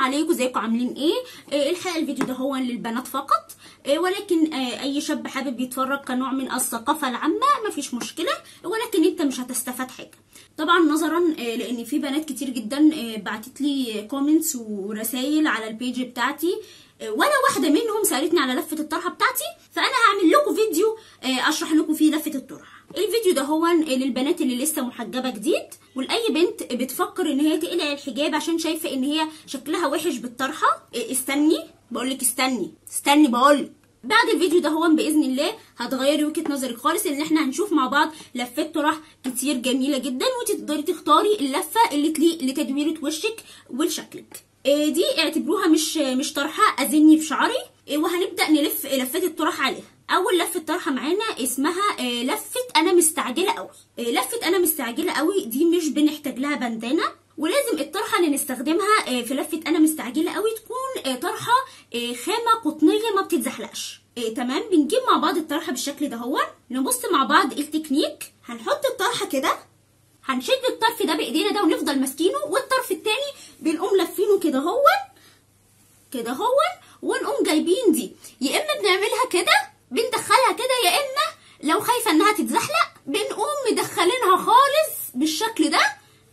عليكم ازيكم عاملين ايه آه، الحقيقه الفيديو ده هو للبنات فقط آه، ولكن آه، اي شاب حابب يتفرج كنوع من الثقافه العامه مفيش مشكله ولكن انت مش هتستفاد حاجه طبعا نظرا آه، لان في بنات كتير جدا آه، بعتت لي كومنتس ورسائل على البيج بتاعتي آه، ولا واحده منهم سالتني على لفه الطرحه بتاعتي فانا هعمل لكم فيديو آه، اشرح لكم فيه لفه الطرحه الفيديو ده هو للبنات اللي لسه محجبه جديد ولاي بنت بتفكر ان هي تقلع الحجاب عشان شايفه ان هي شكلها وحش بالطرحه إيه، استني بقول لك استني استني بقول بعد الفيديو ده هو باذن الله هتغيري وجهه نظرك خالص ان احنا هنشوف مع بعض لفات طرح كتير جميله جدا وانت تقدري تختاري اللفه اللي تليق لتدويره وشك ولشكلك إيه دي اعتبروها مش مش طرحه ازني بشعري إيه وهنبدا نلف لفات الطرح عليها اول لفه طرحه معانا اسمها آه، لفه انا مستعجله قوي آه، لفه انا مستعجله قوي دي مش بنحتاج لها بندانه ولازم الطرحه اللي نستخدمها آه، في لفه انا مستعجله قوي تكون آه، طرحه آه، خامه قطنيه ما بتتزحلقش آه، تمام بنجيب مع بعض الطرحه بالشكل ده هو نبص مع بعض التكنيك هنحط الطرحه كده هنشد الطرف ده بايدينا ده ونفضل ماسكينه والطرف التاني بنقوم لافينه كده هو كده هو ونقوم جايبين دي يا اما بنعملها كده بندخلها كده يا اما لو خايفه انها تتزحلق بنقوم مدخلينها خالص بالشكل ده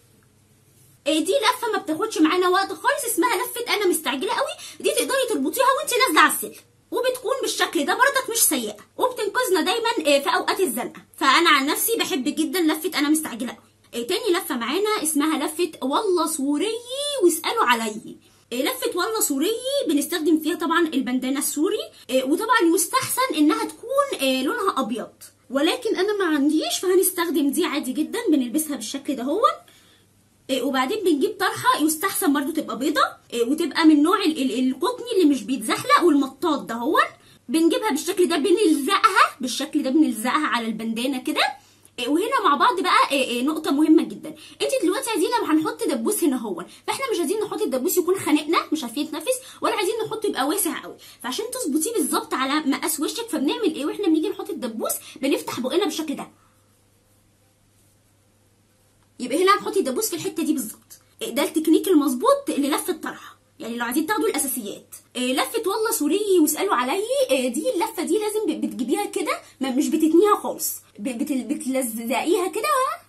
إيه دي لفه ما بتاخدش معانا وقت خالص اسمها لفه انا مستعجله قوي دي تقدري تربطيها وانت نازله على السلم وبتكون بالشكل ده برضك مش سيئه وبتنقذنا دايما إيه، في اوقات الزنقه فانا عن نفسي بحب جدا لفه انا مستعجله قوي إيه، تاني لفه معانا اسمها لفه والله سوري واسالوا عليا إيه، لفه والله سوري بنستخدم فيها طبعا البندانه السوري إيه، وطبعا يستحسن انها تكون إيه، لونها ابيض ولكن انا ما عنديش فهنستخدم دي عادي جدا بنلبسها بالشكل ده هو إيه، وبعدين بنجيب طرحه يستحسن برضو تبقى بيضه إيه، وتبقى من نوع ال- ال- القطني اللي مش بيتزحلق والمطاط ده هو بنجيبها بالشكل ده بنلزقها بالشكل ده بنلزقها على البندانه كده إيه، وهنا مع بعض بقى إيه، إيه، نقطه مهمه جدا انت دلوقتي عايزين لو هنحط دبوس هنا هو فاحنا مش عايزين نحط الدبوس يكون خانقنا مش عارفين نتنفس ولا عايزين نحطه يبقى واسع قوي فعشان تظبطيه بالظبط على مقاس وشك فبنعمل ايه واحنا بنيجي نحط الدبوس بنفتح بقنا بالشكل ده يبقى هنا هنحط الدبوس في الحته دي بالظبط إيه ده التكنيك المظبوط للف الطرحه يعني لو عايزين تاخدوا الاساسيات إيه لفه والله سوري واسالوا عليا إيه دي اللفه دي لازم ب- بتجيبيها كده ما- مش بتتنيها خالص ب- بت- بتلزقيها كده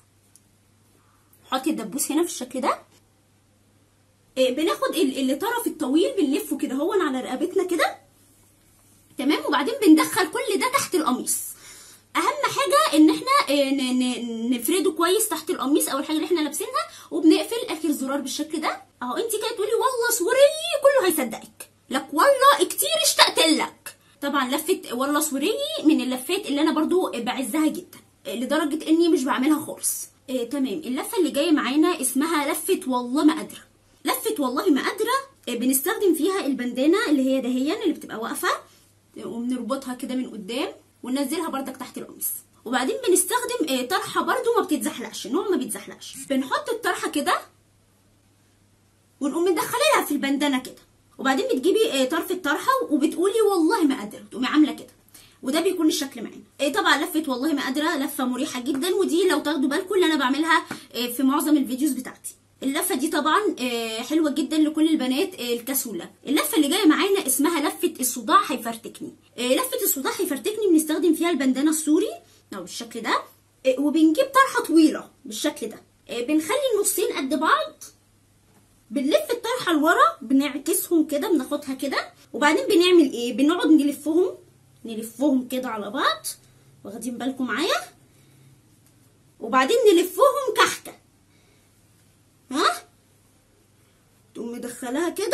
حطي الدبوس هنا في الشكل ده إيه بناخد ال- الطرف الطويل بنلفه كده هو على رقبتنا كده تمام وبعدين بندخل كل ده تحت القميص اهم حاجه ان احنا آه، ن- ن- نفرده كويس تحت القميص او الحاجه اللي احنا لابسينها وبنقفل اخر زرار بالشكل ده اهو انت كده تقولي والله سوري كله هيصدقك لك والله كتير اشتقت لك طبعا لفه والله سوري من اللفات اللي انا برضو بعزها جدا آه، لدرجه اني مش بعملها خالص آه تمام اللفه اللي جايه معانا اسمها لفه والله ما قادره لفه والله ما قادره آه، بنستخدم فيها البندانه اللي هي دهيا اللي بتبقى واقفه وبنربطها كده من قدام وننزلها بردك تحت القميص وبعدين بنستخدم آه، طرحه برضو ما بتتزحلقش نوع ما بيتزحلقش بنحط الطرحه كده ونقوم مدخلينها في البندانه كده وبعدين بتجيبي آه، طرف الطرحه وبتقولي والله ما قادره تقومي عامله كده وده بيكون الشكل معانا آه، طبعا لفه والله ما قادره لفه مريحه جدا ودي لو تاخدوا بالكم اللي انا بعملها آه، في معظم الفيديوز بتاعتي اللفه دي طبعا آه، حلوه جدا لكل البنات آه، الكسوله اللفه اللي جايه معانا اسمها لفه الصداع هيفرتكني آه، لفه الصداع هيفرتكني بنستخدم فيها البندانه السوري او بالشكل ده آه، وبنجيب طرحه طويله بالشكل ده آه، بنخلي النصين قد بعض بنلف الطرحه لورا بنعكسهم كده بناخدها كده وبعدين بنعمل ايه بنقعد نلفهم نلفهم كده على بعض واخدين بالكم معايا وبعدين نلفهم كحكه ها تقوم مدخلاها كده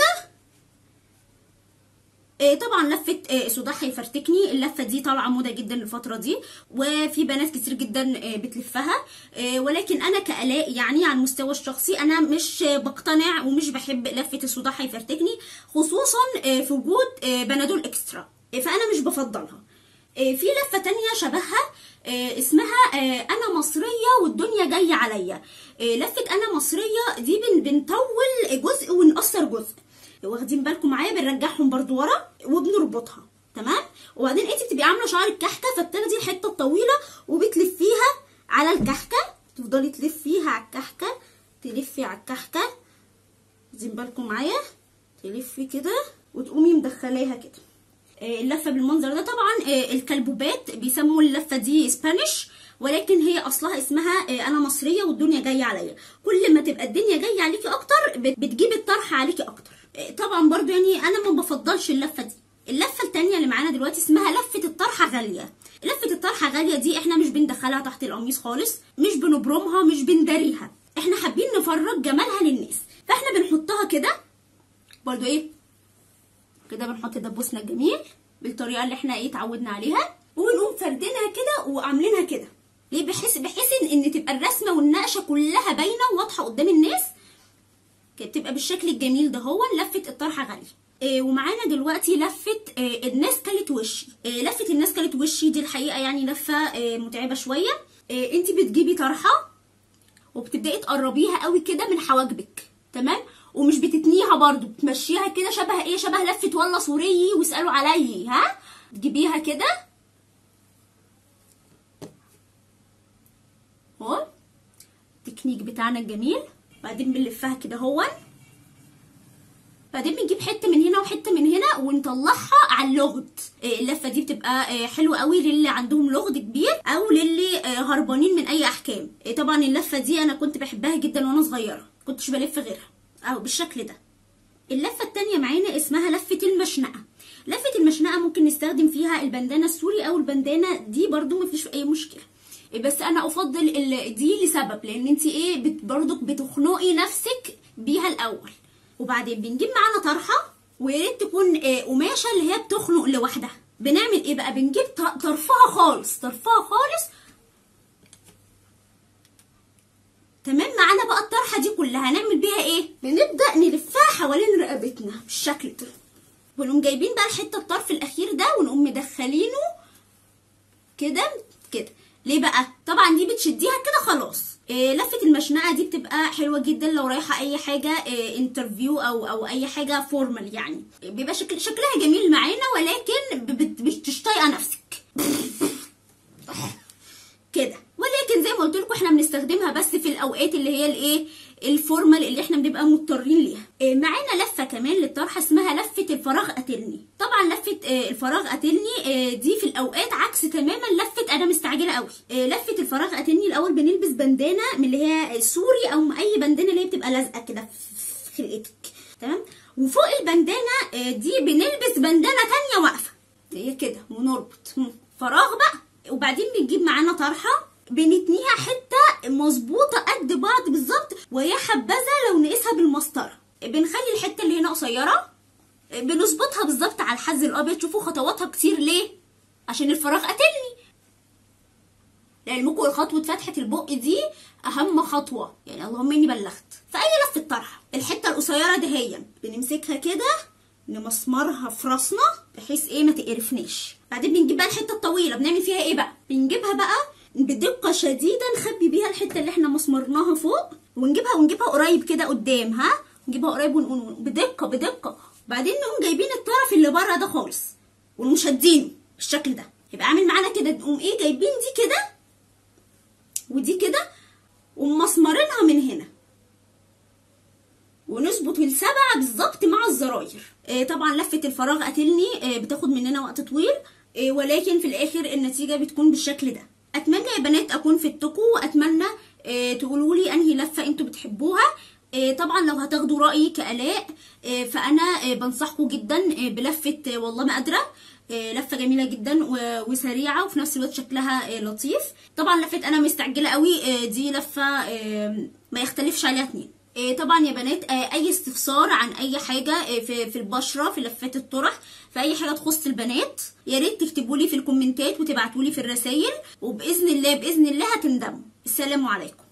إيه طبعا لفه إيه صداع هيفرتكني اللفه دي طالعه موضه جدا الفتره دي وفي بنات كتير جدا إيه بتلفها إيه ولكن انا كالاء يعني على المستوى الشخصي انا مش بقتنع ومش بحب لفه الصداع هيفرتكني خصوصا إيه في وجود إيه بنادول اكسترا إيه فانا مش بفضلها إيه في لفه تانية شبهها إيه اسمها إيه انا مصريه والدنيا جايه عليا إيه لفه انا مصريه دي بن بنطول جزء ونقصر جزء واخدين بالكم معايا بنرجعهم برضو ورا وبنربطها تمام وبعدين انت بتبقي عامله شعرك كحكه فبتاخدي الحته الطويله وبتلفيها على الكحكه تفضلي تلفيها على الكحكه تلفي على الكحكه واخدين بالكم معايا تلفي كده وتقومي مدخلاها كده آه، اللفه بالمنظر ده طبعا آه، الكلبوبات بيسموا اللفه دي سبانيش ولكن هي اصلها اسمها آه، انا مصريه والدنيا جايه عليا كل ما تبقى الدنيا جايه عليكي اكتر بت- بتجيب الطرح عليكي اكتر آه، طبعا برضو يعني انا ما بفضلش اللفه دي اللفه التانية اللي معانا دلوقتي اسمها لفه الطرحه غاليه لفه الطرحه غاليه دي احنا مش بندخلها تحت القميص خالص مش بنبرمها مش بنداريها احنا حابين نفرج جمالها للناس فاحنا بنحطها كده برضو ايه كده بنحط دبوسنا الجميل بالطريقه اللي احنا ايه اتعودنا عليها ونقوم فردينها كده وعاملينها كده ليه بحيث بحيث ان إن تبقى الرسمه والنقشه كلها باينه وواضحه قدام الناس كده بتبقى بالشكل الجميل ده هو لفه الطرحه غاليه إيه ومعانا دلوقتي لفه إيه الناس كلت وشي إيه لفه الناس كلت وشي دي الحقيقه يعني لفه إيه متعبه شويه إيه انت بتجيبي طرحه وبتبداي تقربيها قوي كده من حواجبك تمام ومش بتتنيها برضو بتمشيها كده شبه ايه شبه لفه والله سوري واسالوا عليا ها تجيبيها كده اهو التكنيك بتاعنا الجميل بعدين بنلفها كده هون بعدين بنجيب حته من هنا وحته من هنا ونطلعها على اللغد إيه، اللفه دي بتبقى إيه، حلوه قوي للي عندهم لغد كبير او للي إيه، هربانين من اي احكام إيه، طبعا اللفه دي انا كنت بحبها جدا وانا صغيره كنتش بلف غيرها اهو بالشكل ده اللفه التانية معانا اسمها لفه المشنقه لفه المشنقه ممكن نستخدم فيها البندانه السوري او البندانه دي برضو مفيش اي مشكله إيه، بس انا افضل ال- دي لسبب لان انت ايه بت برضك بتخنقي نفسك بيها الاول وبعدين بنجيب معانا طرحه ويا ريت تكون آه، قماشه اللي هي بتخنق لوحدها بنعمل ايه بقى بنجيب ط- طرفها خالص طرفها خالص تمام معانا بقى الطرحه دي كلها هنعمل بيها ايه بنبدا نلفها حوالين رقبتنا بالشكل ده ونقوم جايبين بقى الحته الطرف الاخير ده ونقوم مدخلينه كده كده ليه بقى طبعا دي بتشديها كده خلاص إيه لفه المشنقه دي بتبقى حلوه جدا لو رايحه اي حاجه إيه انترفيو او او اي حاجه فورمال يعني بيبقى شكل شكلها جميل معانا ولكن ب- بت- مش طايقه نفسك كده ولكن زي ما قلت لكم احنا بنستخدمها بس في الاوقات اللي هي الايه الفورمال اللي احنا بنبقى مضطرين ليها إيه معانا لفه كمان للطرحه اسمها لفه الفراغ قاتلني طبعا لفه آه، الفراغ قاتلني آه، دي في الاوقات عكس تماما لفه انا مستعجله قوي آه، لفه الفراغ قاتلني الاول بنلبس بندانه من اللي هي سوري او اي بندانه اللي هي بتبقى لازقه كده في خلقتك تمام وفوق البندانه آه، دي بنلبس بندانه تانية واقفه هي كده ونربط مم. فراغ بقى وبعدين بنجيب معانا طرحه بنتنيها حته مظبوطه قد بعض بالظبط وهي حبذا لو نقيسها بالمسطره بنخلي الحته اللي هنا قصيره بنظبطها بالظبط على الحز الابيض شوفوا خطواتها كتير ليه عشان الفراغ قاتلني لعلمكم خطوة فتحة البق دي أهم خطوة يعني اللهم إني بلغت فأي لفة طرحة الحتة القصيرة دهيا بنمسكها كده نمسمرها في راسنا بحيث إيه ما تقرفناش بعدين بنجيب بقى الحتة الطويلة بنعمل فيها إيه بقى بنجيبها بقى بدقة شديدة نخبي بيها الحتة اللي احنا مسمرناها فوق ونجيبها ونجيبها قريب كده قدام ها نجيبها قريب ونقول بدقة بدقة بعدين نقوم جايبين الطرف اللي بره ده خالص ونقوم شادينه بالشكل ده يبقى عامل معانا كده نقوم ايه جايبين دي كده ودي كده ومسمرينها من هنا ونظبط السبعة بالظبط مع الزراير آه طبعا لفة الفراغ قاتلني آه بتاخد مننا وقت طويل آه ولكن في الاخر النتيجة بتكون بالشكل ده اتمنى يا بنات اكون فدتكم واتمنى آه تقولوا لي انهي لفة انتوا بتحبوها آه طبعا لو هتاخدوا رأيي كآلاء آه فانا آه بنصحكم جدا آه بلفة آه والله ما قادرة آه، لفه جميله جدا و- وسريعه وفي نفس الوقت شكلها آه، لطيف طبعا لفه انا مستعجله قوي آه، دي لفه آه، ما يختلفش عليها اتنين آه، طبعا يا بنات آه، اي استفسار عن اي حاجه آه، في في البشره في لفات الطرح في اي حاجه تخص البنات يا ريت تكتبوا لي في الكومنتات وتبعتوا لي في الرسائل وباذن الله باذن الله هتندموا السلام عليكم